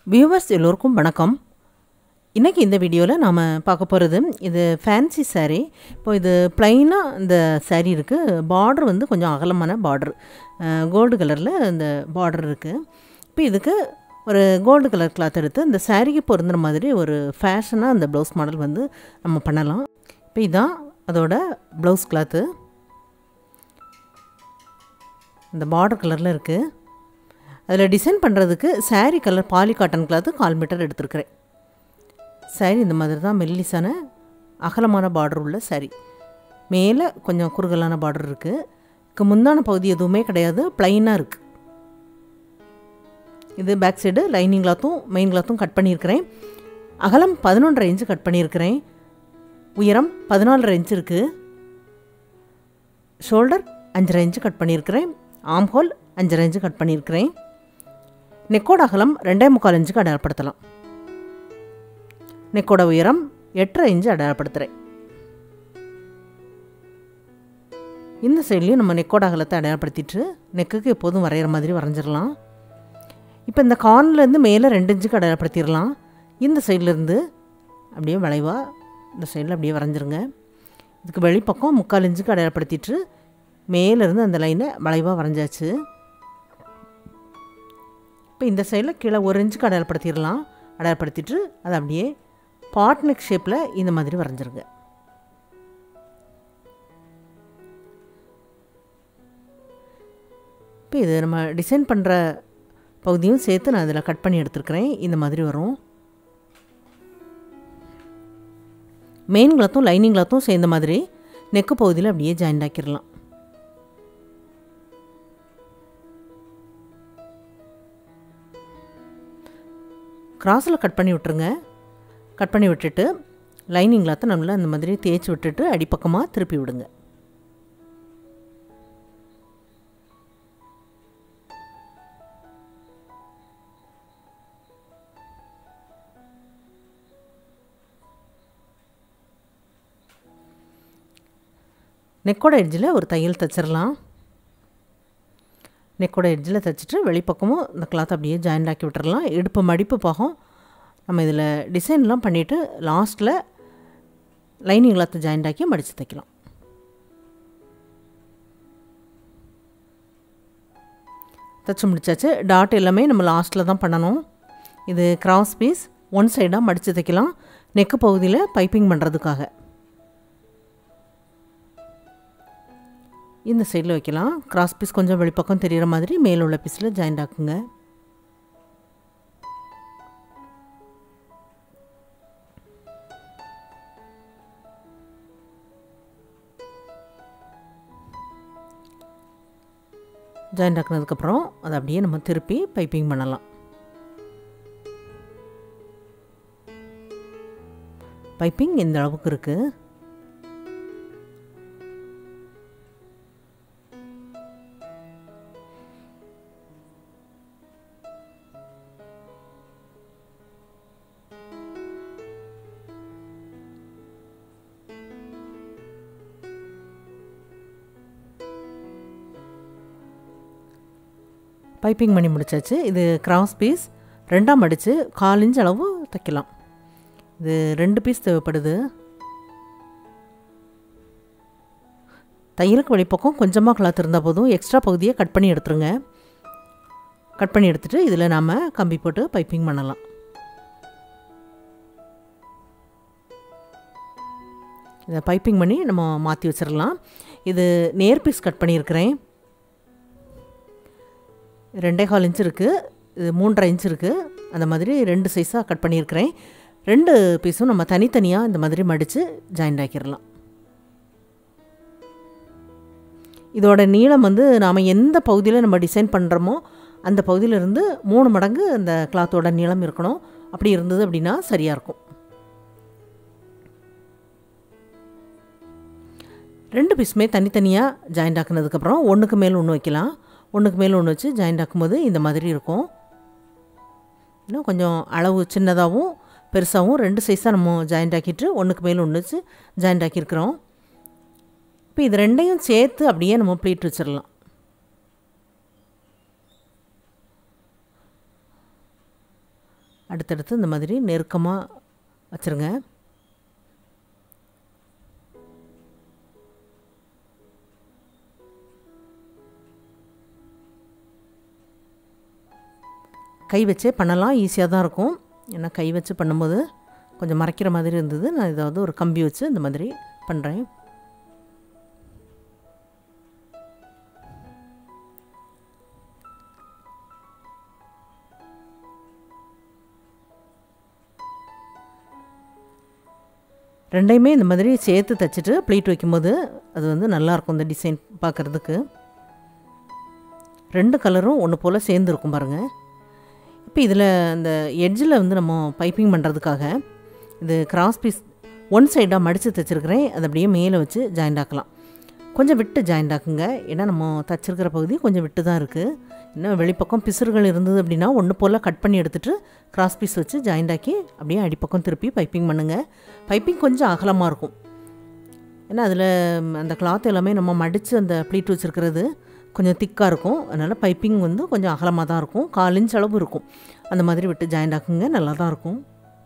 viewers எல்லோருக்கும் வணக்கம் இன்றைக்கி இந்த வீடியோவில் நாம் பார்க்க போகிறது இது ஃபேன்சி saree இப்போ இது ப்ளைனாக இந்த saree இருக்குது பார்டர் வந்து கொஞ்சம் அகலமான பார்டர் கோல்டு கலரில் இந்த பார்டர் இருக்குது இப்போ இதுக்கு ஒரு கோல்டு கலர் கிளாத் எடுத்து இந்த சாரீக்கு பொருந்துற மாதிரி ஒரு ஃபேஷனாக அந்த ப்ளவுஸ் மாடல் வந்து நம்ம பண்ணலாம் இப்போ இதான் அதோட ப்ளவுஸ் கிளாத்து இந்த பார்டர் கலரில் இருக்குது அதில் டிசைன் பண்ணுறதுக்கு saree colour poly cotton cloth கால் மீட்டர் எடுத்துருக்கிறேன் saree இந்த மாதிரி தான் மெல்லிசான அகலமான பார்டர் உள்ள saree மேலே கொஞ்சம் குறுகலான பார்டர் இருக்குது இதுக்கு முந்தான பகுதி எதுவுமே கிடையாது ப்ளைனாக இருக்குது இது பேக் சைடு லைனிங் கிளாத்தும் மெயின் கிளாத்தும் கட் பண்ணியிருக்கிறேன் அகலம் பதினொன்றரை இன்ச்சு கட் பண்ணியிருக்கிறேன் உயரம் பதினாலரை இன்ச் இருக்குது ஷோல்டர் அஞ்சரை இன்ச்சு கட் பண்ணியிருக்கிறேன் ஆம் ஹோல் அஞ்சரை இன்ச்சு கட் பண்ணியிருக்கிறேன் நெக்கோட அகலம் ரெண்டே முக்கால் இன்ச்சுக்கு அடையாளப்படுத்தலாம் நெக்கோட உயரம் எட்டரை இன்ச்சு அடையாளப்படுத்துகிறேன் இந்த சைட்லேயும் நம்ம நெக்கோட அகலத்தை அடையாளப்படுத்திட்டு நெக்குக்கு எப்போதும் வரைகிற மாதிரி வரைஞ்சிடலாம் இப்போ இந்த கார்ன்லேருந்து மேலே ரெண்டு இன்ச்சுக்கு அடையாளப்படுத்திடலாம் இந்த சைட்லேருந்து அப்படியே வளைவாக இந்த சைடில் அப்படியே வரைஞ்சிருங்க இதுக்கு வெளிப்பக்கம் முக்கால் இன்ச்சுக்கு அடையாளப்படுத்திட்டு மேலேருந்து அந்த லைனை வளைவாக வரைஞ்சாச்சு இப்போ இந்த சைடில் கீழே ஒரு இன்ச்சுக்கு அடையாளப்படுத்திடலாம் அடையாளப்படுத்திட்டு அதை அப்படியே பாட்னெக் ஷேப்பில் இந்த மாதிரி வரைஞ்சிருங்க இப்போ இது நம்ம டிசைன் பண்ணுற பகுதியும் சேர்த்து நான் அதில் கட் பண்ணி எடுத்துருக்கிறேன் இந்த மாதிரி வரும் மெயின் கிளாத்தும் லைனிங் கிளாத்தும் சேர்ந்த மாதிரி நெக்கு பகுதியில் அப்படியே ஜாயின் ஆக்கிடலாம் கிராஸில் கட் பண்ணி விட்டுருங்க கட் பண்ணி விட்டுட்டு லைனிங் கிளாத்தை நம்மள அந்த மாதிரி தேய்ச்சி விட்டுட்டு அடிப்பக்கமாக திருப்பி விடுங்க நெக்கோட எட்ஜில் ஒரு தையல் தைச்சிடலாம் நெக்கோட எட்ஜில் தைச்சிட்டு வெளிப்பக்கமும் இந்த கிளாத் அப்படியே ஜாயின் ஆக்கி விட்டுறலாம் இடுப்பு மடிப்பு பாகம் நம்ம இதில் டிசைன்லாம் பண்ணிவிட்டு லாஸ்ட்டில் லைனிங் கிளாத்தை ஜாயின் ஆக்கி மடித்து தைக்கலாம் தைச்சி முடிச்சாச்சு டாட் எல்லாமே நம்ம லாஸ்ட்டில் தான் பண்ணணும் இது கிராஸ் பீஸ் ஒன் சைடாக மடித்து தைக்கலாம் நெக்கு பகுதியில் பைப்பிங் பண்ணுறதுக்காக இந்த சைடில் வைக்கலாம் கிராஸ் பீஸ் கொஞ்சம் வெளிப்பக்கம் தெரிகிற மாதிரி மேலே உள்ள பீஸில் ஜாயிண்ட் ஆக்குங்க ஜாயிண்ட் ஆக்குனதுக்கப்புறம் அதை அப்படியே நம்ம திருப்பி பைப்பிங் பண்ணலாம் பைப்பிங் இந்த அளவுக்கு இருக்குது பைப்பிங் பண்ணி முடிச்சாச்சு இது கிராஸ் பீஸ் ரெண்டாம் அடித்து கால் இன்ச் அளவு தைக்கலாம் இது ரெண்டு பீஸ் தேவைப்படுது தையலுக்கு வெளிப்பக்கம் கொஞ்சமாக கிளாத் இருந்தால் போதும் எக்ஸ்ட்ரா பகுதியை கட் பண்ணி எடுத்துருங்க கட் பண்ணி எடுத்துகிட்டு இதில் நாம் கம்பி போட்டு பைப்பிங் பண்ணலாம் இதை பைப்பிங் பண்ணி நம்ம மாற்றி வச்சிடலாம் இது நேர் பீஸ் கட் பண்ணியிருக்கிறேன் ரெண்டே கால் இன்ச் இருக்குது இது மூன்றரை இன்ச் இருக்குது அந்த மாதிரி ரெண்டு சைஸாக கட் பண்ணியிருக்கிறேன் ரெண்டு பீஸும் நம்ம தனித்தனியாக இந்த மாதிரி மடித்து ஜாயிண்ட் ஆக்கிடலாம் இதோட நீளம் வந்து நாம் எந்த பகுதியில் நம்ம டிசைன் பண்ணுறோமோ அந்த பகுதியிலிருந்து மூணு மடங்கு அந்த கிளாத்தோட நீளம் இருக்கணும் அப்படி இருந்தது அப்படின்னா சரியாக இருக்கும் ரெண்டு பீஸுமே தனித்தனியாக ஜாயிண்ட் ஆக்குனதுக்கப்புறம் ஒன்றுக்கு மேல் ஒன்று வைக்கலாம் ஒன்றுக்கு மேலே ஒன்று வச்சு ஜாயிண்ட் ஆக்கும்போது இந்த மாதிரி இருக்கும் இன்னும் கொஞ்சம் அளவு சின்னதாகவும் பெருசாகவும் ரெண்டு சைஸாக நம்ம ஜாயிண்ட் ஆக்கிட்டு ஒன்றுக்கு மேலே ஒன்று வச்சு ஜாயிண்ட் ஆக்கியிருக்கிறோம் இப்போ இது ரெண்டையும் சேர்த்து அப்படியே நம்ம ப்ளீட் வச்சிடலாம் அடுத்தடுத்து இந்த மாதிரி நெருக்கமாக வச்சுருங்க கை வச்சே பண்ணலாம் ஈஸியாக தான் இருக்கும் ஏன்னா கை வச்சு பண்ணும்போது கொஞ்சம் மறைக்கிற மாதிரி இருந்தது நான் ஏதாவது ஒரு கம்பி வச்சு இந்த மாதிரி பண்ணுறேன் ரெண்டையுமே இந்த மாதிரி சேர்த்து தைச்சிட்டு ப்ளீட் வைக்கும்போது அது வந்து நல்லாயிருக்கும் இந்த டிசைன் பார்க்குறதுக்கு ரெண்டு கலரும் ஒன்று போல் சேர்ந்துருக்கும் பாருங்கள் இப்போ இதில் இந்த எட்ஜில் வந்து நம்ம பைப்பிங் பண்ணுறதுக்காக இது கிராஸ் பீஸ் ஒன் சைடாக மடித்து தைச்சிருக்கிறேன் அதை அப்படியே மேலே வச்சு ஜாயிண்ட் ஆக்கலாம் கொஞ்சம் விட்டு ஜாயிண்ட் ஆக்குங்க ஏன்னா நம்ம தைச்சிருக்கிற பகுதி கொஞ்சம் விட்டு தான் இருக்குது இன்னும் வெளிப்பக்கம் பிசுறுகள் இருந்தது அப்படின்னா ஒன்று போல் கட் பண்ணி எடுத்துகிட்டு கிராஸ் பீஸ் வச்சு ஜாயிண்ட் ஆக்கி அப்படியே அடிப்பக்கம் திருப்பி பைப்பிங் பண்ணுங்கள் பைப்பிங் கொஞ்சம் அகலமாக இருக்கும் ஏன்னா அதில் அந்த கிளாத் எல்லாமே நம்ம மடித்து அந்த ப்ளீட் வச்சுருக்கிறது கொஞ்சம் திக்காக இருக்கும் அதனால் பைப்பிங் வந்து கொஞ்சம் அகலமாக தான் இருக்கும் கால் இன்ச் அளவு இருக்கும் அந்த மாதிரி விட்டு ஜாயிண்ட் ஆக்குங்க நல்லா தான் இருக்கும்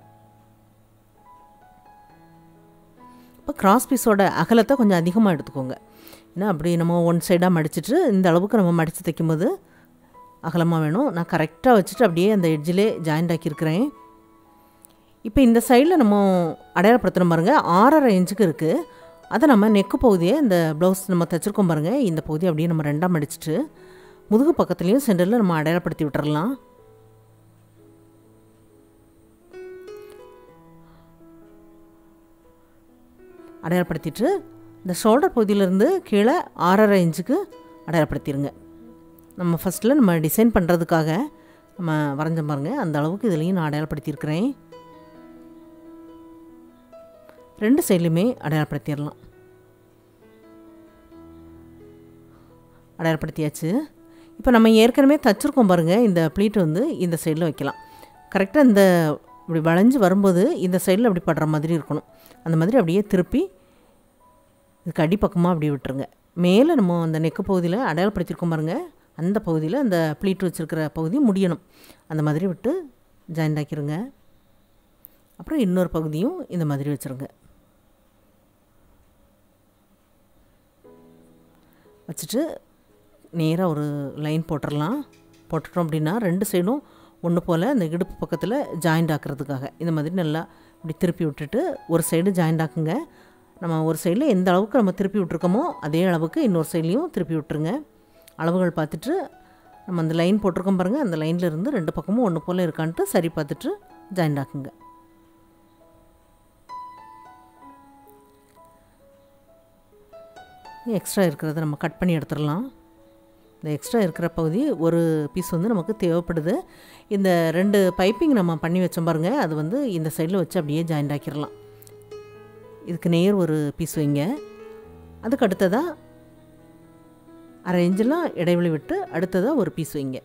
இப்போ கிராஸ் பீஸோட அகலத்தை கொஞ்சம் அதிகமாக எடுத்துக்கோங்க ஏன்னா அப்படி நம்ம ஒன் சைடாக மடிச்சிட்டு இந்த அளவுக்கு நம்ம மடித்து தைக்கும்போது அகலமாக வேணும் நான் கரெக்டாக வச்சுட்டு அப்படியே அந்த எட்ஜிலே ஜாயிண்ட் ஆக்கியிருக்கிறேன் இப்போ இந்த சைடில் நம்ம அடையாளப்படுத்தணும் பாருங்கள் ஆறரை இன்ச்சுக்கு இருக்குது அதை நம்ம நெக்கு பகுதியை இந்த ப்ளவுஸ் நம்ம தைச்சிருக்கோம் பாருங்கள் இந்த பகுதி அப்படியே நம்ம ரெண்டாக மடிச்சிட்டு முதுகு பக்கத்துலேயும் சென்டரில் நம்ம அடையாளப்படுத்தி விட்டுறலாம் அடையாளப்படுத்திட்டு இந்த ஷோல்டர் பகுதியிலேருந்து கீழே ஆறரை இன்ச்சுக்கு அடையாளப்படுத்திடுங்க நம்ம ஃபஸ்ட்டில் நம்ம டிசைன் பண்ணுறதுக்காக நம்ம வரைஞ்ச பாருங்க அந்த அளவுக்கு இதுலேயும் நான் அடையாளப்படுத்தியிருக்கிறேன் ரெண்டு சைட்லையுமே அடையாளப்படுத்திடலாம் அடையாளப்படுத்தியாச்சு இப்போ நம்ம ஏற்கனவே தச்சுருக்கோம் பாருங்கள் இந்த ப்ளீட் வந்து இந்த சைடில் வைக்கலாம் கரெக்டாக இந்த இப்படி வளைஞ்சு வரும்போது இந்த சைடில் அப்படி படுற மாதிரி இருக்கணும் அந்த மாதிரி அப்படியே திருப்பி இதுக்கு அடிப்பக்கமாக அப்படி விட்டுருங்க மேலே நம்ம அந்த நெக்கு பகுதியில் அடையாளப்படுத்தியிருக்கோம் பாருங்கள் அந்த பகுதியில் அந்த ப்ளீட் வச்சுருக்கிற பகுதி முடியணும் அந்த மாதிரி விட்டு ஜாயிண்ட் ஆக்கிருங்க அப்புறம் இன்னொரு பகுதியும் இந்த மாதிரி வச்சுருங்க வச்சுட்டு நேராக ஒரு லைன் போட்டுடலாம் போட்டுட்டோம் அப்படின்னா ரெண்டு சைடும் ஒன்று போல் அந்த இடுப்பு பக்கத்தில் ஜாயிண்ட் ஆக்கிறதுக்காக இந்த மாதிரி நல்லா இப்படி திருப்பி விட்டுட்டு ஒரு சைடு ஜாயிண்ட் ஆக்குங்க நம்ம ஒரு சைடில் எந்த அளவுக்கு நம்ம திருப்பி விட்ருக்கோமோ அதே அளவுக்கு இன்னொரு சைட்லேயும் திருப்பி விட்டுருங்க அளவுகள் பார்த்துட்டு நம்ம அந்த லைன் போட்டிருக்கோம் பாருங்கள் அந்த லைனில் இருந்து ரெண்டு பக்கமும் ஒன்று போல் இருக்கான்ட்டு சரி பார்த்துட்டு ஜாயிண்ட் ஆக்குங்க எக்ஸ்ட்ரா இருக்கிறத நம்ம கட் பண்ணி எடுத்துடலாம் இந்த எக்ஸ்ட்ரா இருக்கிற பகுதி ஒரு பீஸ் வந்து நமக்கு தேவைப்படுது இந்த ரெண்டு பைப்பிங் நம்ம பண்ணி வச்சோம் பாருங்கள் அது வந்து இந்த சைடில் வச்சு அப்படியே ஜாயிண்ட் ஆக்கிடலாம் இதுக்கு நேர் ஒரு பீஸ் வைங்க அதுக்கு அடுத்ததாக அரை இன்ச்செலாம் இடைவெளி விட்டு அடுத்ததாக ஒரு பீஸ் வைங்க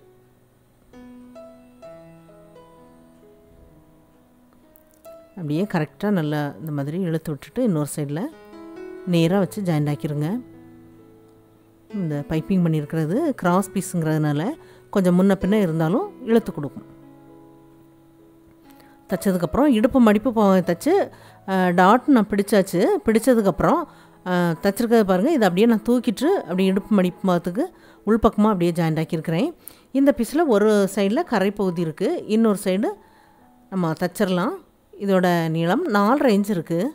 அப்படியே கரெக்டாக நல்லா இந்த மாதிரி இழுத்து விட்டுட்டு இன்னொரு சைடில் நேராக வச்சு ஜாயிண்ட் ஆக்கிருங்க இந்த பைப்பிங் பண்ணியிருக்கிறது கிராஸ் பீஸுங்கிறதுனால கொஞ்சம் முன்ன பின்ன இருந்தாலும் இழுத்து கொடுக்கும் தைச்சதுக்கப்புறம் இடுப்பு மடிப்பு போ தைச்சு டாட் நான் பிடிச்சாச்சு பிடிச்சதுக்கப்புறம் தைச்சிருக்கிறது பாருங்கள் இதை அப்படியே நான் தூக்கிட்டு அப்படியே இடுப்பு மடிப்பு பார்த்துக்கு உள்பக்கமாக அப்படியே ஜாயிண்ட் ஆக்கியிருக்கிறேன் இந்த பீஸில் ஒரு சைடில் கரை பகுதி இருக்குது இன்னொரு சைடு நம்ம தைச்சிடலாம் இதோட நீளம் நாலரை இன்ச் இருக்குது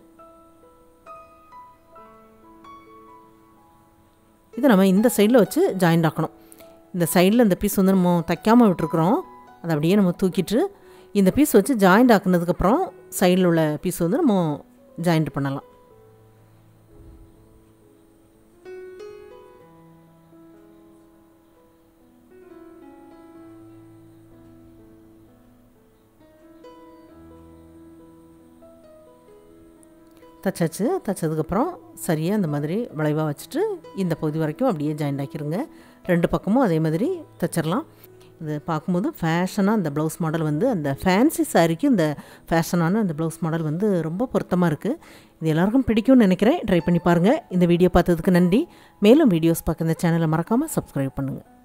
இதை நம்ம இந்த சைடில் வச்சு ஜாயிண்ட் ஆக்கணும் இந்த சைடில் இந்த பீஸ் வந்து நம்ம தைக்காமல் விட்டுருக்குறோம் அதை அப்படியே நம்ம தூக்கிட்டு இந்த பீஸ் வச்சு ஜாயிண்ட் ஆக்குனதுக்கப்புறம் சைடில் உள்ள பீஸ் வந்து நம்ம ஜாயிண்ட் பண்ணலாம் தைச்சாச்சு தைச்சதுக்கப்புறம் சரியாக இந்த மாதிரி வளைவாக வச்சுட்டு இந்த பகுதி வரைக்கும் அப்படியே ஜாயிண்ட் ஆக்கிருங்க ரெண்டு பக்கமும் அதே மாதிரி தைச்சிடலாம் இது பார்க்கும்போது ஃபேஷனாக அந்த ப்ளவுஸ் மாடல் வந்து அந்த ஃபேன்சி சாரிக்கு இந்த ஃபேஷனான அந்த ப்ளவுஸ் மாடல் வந்து ரொம்ப பொருத்தமாக இருக்குது இது எல்லாருக்கும் பிடிக்கும்னு நினைக்கிறேன் ட்ரை பண்ணி பாருங்கள் இந்த வீடியோ பார்த்ததுக்கு நன்றி மேலும் வீடியோஸ் பார்க்க இந்த சேனலை மறக்காமல் சப்ஸ்கிரைப் பண்ணுங்கள்